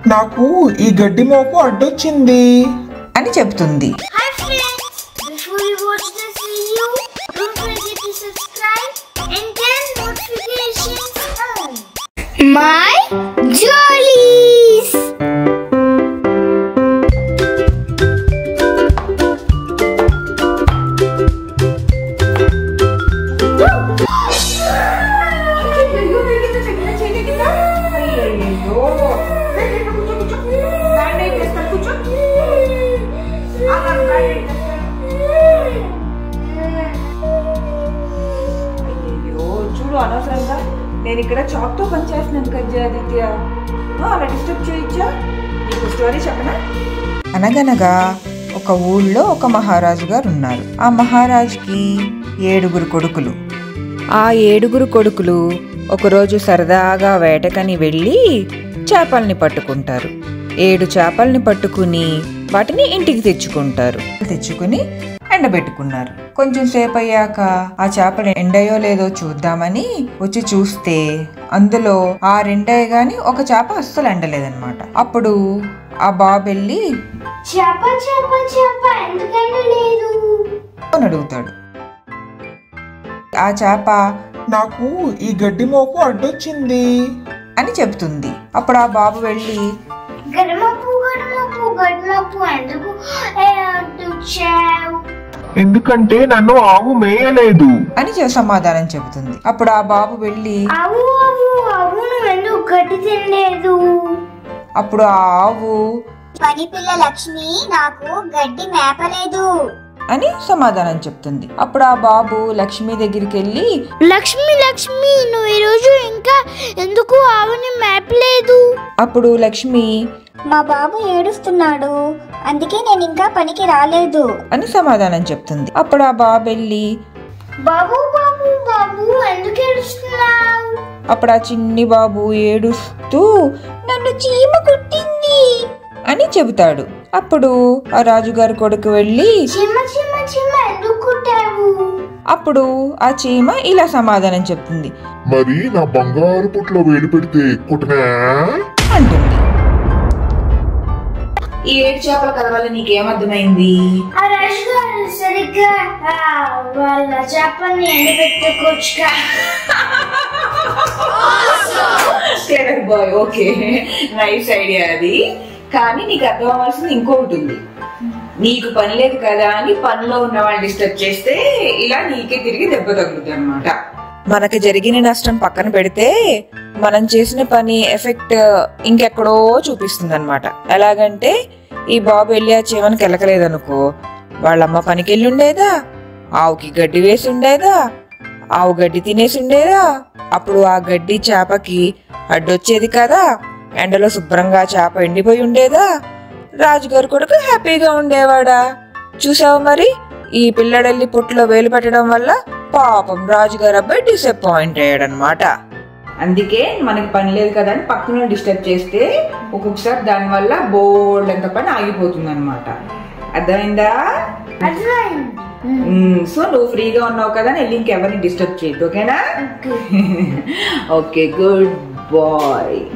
నాకు ఈ గడ్డి మోపు అడ్డొచ్చింది అని చెప్తుంది Hi friends! Before you watch this video, don't forget to subscribe and turn notifications on. My Jollies! అయ్యో చూడు అనవసరంగా నేను ఇక్కడ చాక్ తో పని చేస్తున్నాను కదా ఆదిత్య ఆ, అలా డిస్టర్బ్ చేయొచ్చా నీకు స్టోరీ చెప్పనా అనగనగా ఒక ఊళ్ళో ఒక మహారాజు గారు ఉన్నారు ఆ మహారాజుకి ఏడుగురు కొడుకులు ఆ ఏడుగురు కొడుకులు ఒకరోజు సరదాగా వేటకని వెళ్ళి చేపల్ని పట్టుకుంటారు ఏడు చేపల్ని పట్టుకుని వాటిని ఇంటికి తెచ్చుకుంటారు తెచ్చుకుని ఎండబెట్టుకున్నారు కొంచెం సేపు అయ్యాక ఆ చేపలు ఎండయో లేదో చూద్దామని వచ్చి చూస్తే అందులో ఆ రెండయ్య గాని ఒక చేప అస్సలు ఎండలేదన్నమాట అప్పుడు ఆ బాబు వెళ్ళి చేప చేప చేప ఎందుకంటే లేదు అని అడుగుతాడు ఆ చేప నాకు ఈ గడ్డి మోపు అడ్డొచ్చింది అని చెప్తుంది అప్పుడు ఆ బాబు వెళ్ళి గడమప్పు గడమప్పు గడమప్పు ఎందుకు ఏ, వచ్చావు ఎందుకంటే నన్ను ఆవు మేయలేదు అని చె- సమాధానం చెబుతుంది అప్పుడు ఆ బాబు వెళ్ళి అవు అవు అవు నువ్వు ఎందుకు గడ్డి తినలేదు అప్పుడు ఆ ఆవు పని పిల్ల లక్ష్మి నాకు గడ్డి మేపలేదు అని సమాధానం చెప్తుంది అప్పుడు ఆ బాబు లక్ష్మి దగ్గరికి వెళ్ళి లక్ష్మి లక్ష్మి నువ్వు ఈరోజు ఇంకా ఎందుకు ఆవుని మేపలేదు అప్పుడు లక్ష్మి మా బాబు ఏడుస్తున్నాడు అందుకే నేను ఇంకా పనికి రాలేదు అని సమాధానం చెప్తుంది అప్పుడు ఆ బాబు వెళ్ళి బాబు బాబు బాబు ఎందుకు ఏడుస్తున్నావు అప్పుడు ఆ చిన్ని బాబు ఏడుస్తూ నన్ను చీమ కుట్టింది అని చెబుతాడు అప్పుడు ఆ రాజుగారి కొడుకు వెళ్ళి చిమ్మ చిమ్మ చిమ్మ ఎందుకు కుట్టావు అప్పుడు ఆ చీమ ఇలా సమాధానం చెప్తుంది మరి నా బంగారు పుట్లో వేడి పెడితే కుటనా అంటుంది ఈ ఏడు చేపల కథ వల్ల నీకేమర్థమైంది ఆ రాజుగారు సరిగ్గా ఆ, వాళ్ళ చేపల్ని ఎండబెట్టుకోవచ్చుగా clever boy okay nice idea అది కానీ నీకు అర్థం అవ్వాల్సింది ఇంకొకటి ఉంది నీకు పని లేదు కదా అని పనిలో ఉన్న వాళ్ళు డిస్టర్బ్ చేస్తే ఇలా నీకే తిరిగి దెబ్బ తగులుతుంది అనమాట మనకి జరిగిన నష్టం పక్కన పెడితే మనం చేసిన పని ఎఫెక్ట్ ఇంకెక్కడో చూపిస్తుంది అనమాట ఎలాగంటే ఈ బాబు వెళ్ళి ఆ చీమని కెలకలేదనుకో వాళ్ళమ్మ పనికి వెళ్ళి ఉండేదా ఆవుకి గడ్డి వేసి ఉండేదా ఆవు గడ్డి తినేసి ఉండేదా అప్పుడు ఆ గడ్డి చేపకి అడ్డొచ్చేది కదా ఎండలో శుభ్రంగా చేప ఎండిపోయి ఉండేదా రాజుగారు కొడుకు హ్యాపీగా ఉండేవాడా చూసావు మరి ఈ పిల్లడెళ్ళి పుట్లో వేలు పెట్టడం వల్ల పాపం రాజుగారు అబ్బాయి డిసప్పాయింట్ అయ్యాడనమాట అందుకే మనకి పని లేదు కదా అని పక్కన డిస్టర్బ్ చేస్తే ఒక్కొక్కసారి దానివల్ల బోల్డ్ అంత పని ఆగిపోతుంది అనమాట అర్థమైందా సో నువ్వు ఫ్రీగా ఉన్నావు కదా అని వెళ్ళి ఇంకెవరిని డిస్టర్బ్ చేయొద్దు ఓకేనా ఓకే గుడ్ బాయ్